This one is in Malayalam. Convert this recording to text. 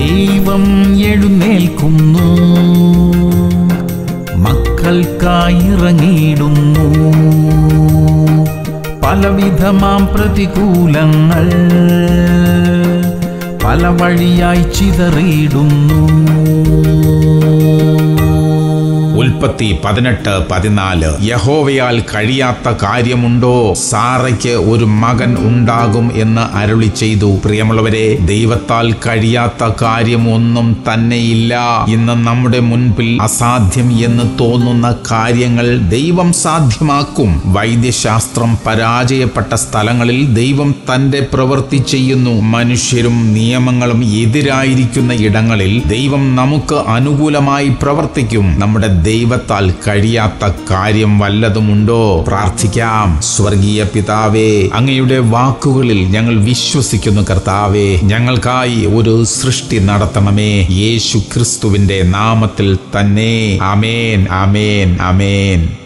ദൈവം എഴുന്നേൽക്കുന്നു മക്കൾക്കായിറങ്ങിയിടുന്നു പലവിധമാം പ്രതികൂലങ്ങൾ പല വഴിയായി ചിതറിയിടുന്നു ഉൽപ്പത്തി പതിനെട്ട് പതിനാല് യഹോവയാൽ കഴിയാത്ത കാര്യമുണ്ടോ സാറയ്ക്ക് ഒരു മകൻ ഉണ്ടാകും എന്ന് അരുളി ചെയ്തു പ്രിയമുള്ളവരെ ദൈവത്താൽ കഴിയാത്ത കാര്യം ഒന്നും തന്നെയില്ല ഇന്ന് നമ്മുടെ മുൻപിൽ അസാധ്യം എന്ന് തോന്നുന്ന കാര്യങ്ങൾ ദൈവം സാധ്യമാക്കും വൈദ്യശാസ്ത്രം പരാജയപ്പെട്ട സ്ഥലങ്ങളിൽ ദൈവം തന്റെ പ്രവൃത്തി ചെയ്യുന്നു മനുഷ്യരും നിയമങ്ങളും എതിരായിരിക്കുന്ന ഇടങ്ങളിൽ ദൈവം നമുക്ക് അനുകൂലമായി പ്രവർത്തിക്കും നമ്മുടെ ദൈവത്താൽ കഴിയാത്ത കാര്യം വല്ലതുമുണ്ടോ പ്രാർത്ഥിക്കാം സ്വർഗീയ പിതാവേ അങ്ങയുടെ വാക്കുകളിൽ ഞങ്ങൾ വിശ്വസിക്കുന്നു കർത്താവേ ഞങ്ങൾക്കായി ഒരു സൃഷ്ടി നടത്തണമേ യേശു ക്രിസ്തുവിന്റെ നാമത്തിൽ തന്നെ അമേൻ അമേൻ അമേൻ